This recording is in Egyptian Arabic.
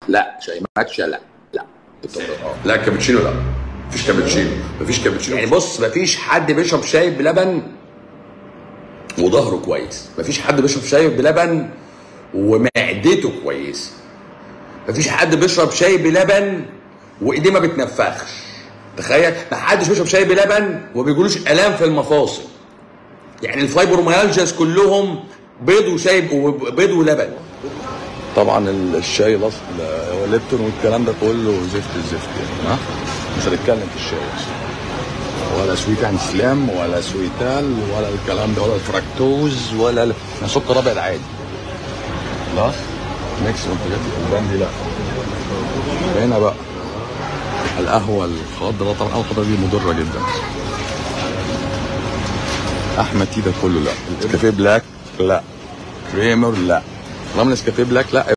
لا شاي ماتشا لا لا بالطبع اه لا كابتشينو لا مفيش كابتشينو مفيش كابتشينو يعني بص مفيش حد بيشرب شاي بلبن وظهره كويس مفيش حد بيشرب شاي بلبن ومعدته كويسه مفيش حد بيشرب شاي بلبن وايديه ما بتنفخش تخيل ما حدش بيشرب شاي بلبن وبيجيلوش الام في المفاصل يعني الفايبروميالجياز كلهم بيض وشاي بيض ولبن طبعا الشاي الاصل هو ليبتون والكلام ده كله زفت الزفت يعني ها مش هنتكلم في الشاي اصلا ولا سويت عن سلام ولا سويتال ولا الكلام ده ولا الفراكتوز ولا ال- يعني سكر ابيض عادي خلاص ميكس منتجات الالبان دي لا هنا بقى القهوه الخضراء طبعا القهوه الخضراء دي مضره جدا احمد تي ده كله لا نسكافيه بلاك لا كريمر لا طالما نسكافيه بلاك لا